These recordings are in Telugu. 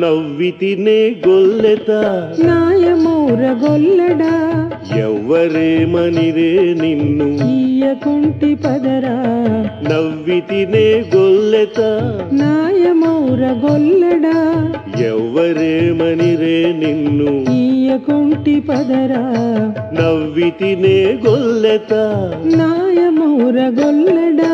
నవ్వితినే గొల్లెత నాయమౌర గొల్లడా ఎవ్వరేమనిరే నిన్ను ఈయకుంటి పదరా నవ్వితినే గొల్లెత నాయమౌర గొల్లడా ఎవ్వరేమనిరే నిన్ను ఈయకుంటి పదరా నవ్వితినే గొల్లెత నాయమౌర గొల్లడా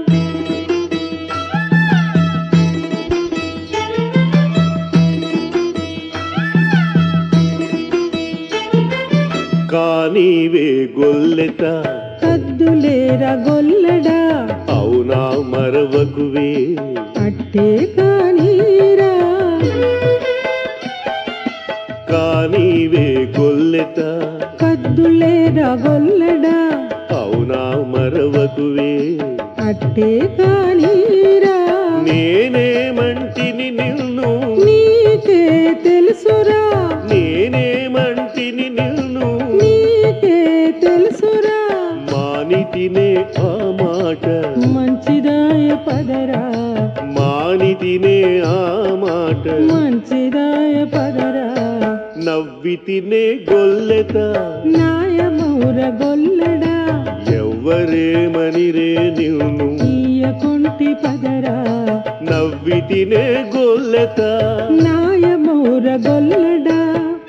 కానీవే గొల్లెత కద్దులేర గొల్లడా అవునా మరవకువే అట్టే కానీరా కానీవే గొల్లెత కద్దులేర గొల్లడా అవునా మరవకువే అట్టే కానీరా నేనేమంటిని నిన్ను నీకే తెలుసురా నేనేమంటిని నిన్ను నీకే తెలుసురా మానితినే ఆ మాట మంచిదాయ పదరా మానితినే ఆ మాట మంచిదాయ పదరా నవ్వితినే గొల్లెత నాయమౌర గొల్లడా ఎవ్వరేమనిరే నిన్ను ఈయకుంటి పదరా నవ్వితినే గొల్లెత నాయమౌర గొల్లడా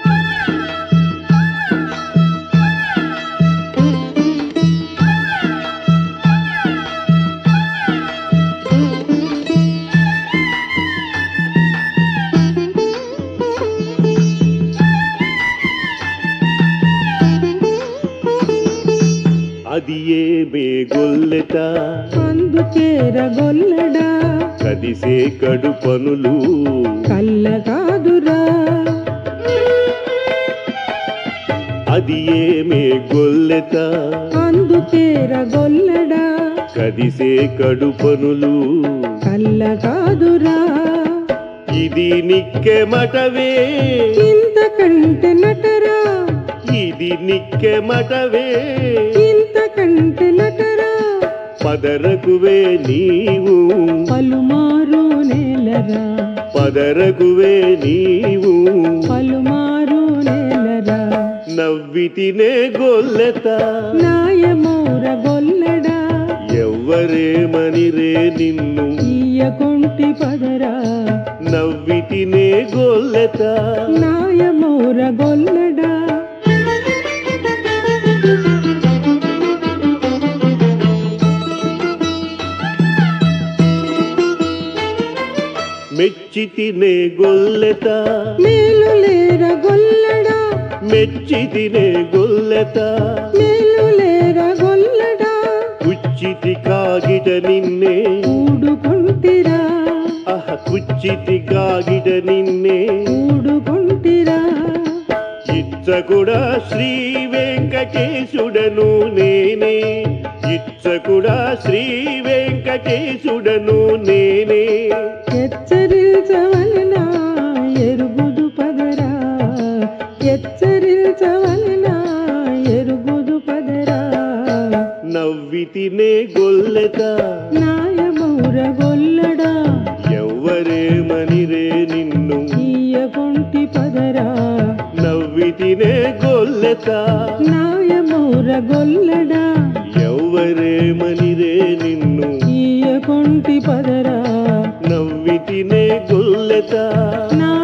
అది ఏమే గొల్లెత అందుకేర గొల్లడా కదిసే కడు పనులు కల్ల కాదురా అది ఏమే గొల్లెత అందుకేర గొల్లడా కదిసే కడు పనులు కల్ల కాదురా ఇది నిక్కెమటవే ఇంతకంటే నటరా ఇది నిక్కెమటవే ఇంతకంటే నటరా పదరకువే నీవు పలుమారు నేలరా పదరకువే నీవు పలుమారు నేలరా నవ్వితినే గొల్లెత నాయమౌర గొల్లడా ఎవ్వరేమనిరే నిన్ను ఈయకుంటి పదరా నవ్వితినే గొల్లెత నాయమౌర గొల్లడా మెచ్చితినే గొల్లెత మేలు లేర గొల్లడా మెచ్చితినే గొల్లెత మేలు లేర గొల్లడా కుచ్చితి కాగిట నిన్నే ఊడుకుంటిరా అహ కుచ్చితి కాగిట నిన్నే ఊడుకుంటిరా ఇచ్చకుడా శ్రీ వెంకటేశుడను నేనే ఇచ్చకుడా శ్రీ వెంకటేశుడను నేనే హెచ్చరించవలనా ఎరుగుదు పదరా హెచ్చరించవలనా ఎరుగుదు పదరా నవ్వితినే గొల్లెత నాయమౌర గొల్లడా ఎవ్వరేమనిరే నిన్ను ఈయకుంటి పదరా నవ్వితినే గొల్లెత నాయమౌర గొల్లడా ఎవ్వరేమనిరే నిన్ను ఈయకుంటి పదరా నవ్వితినే గొల్లెత నా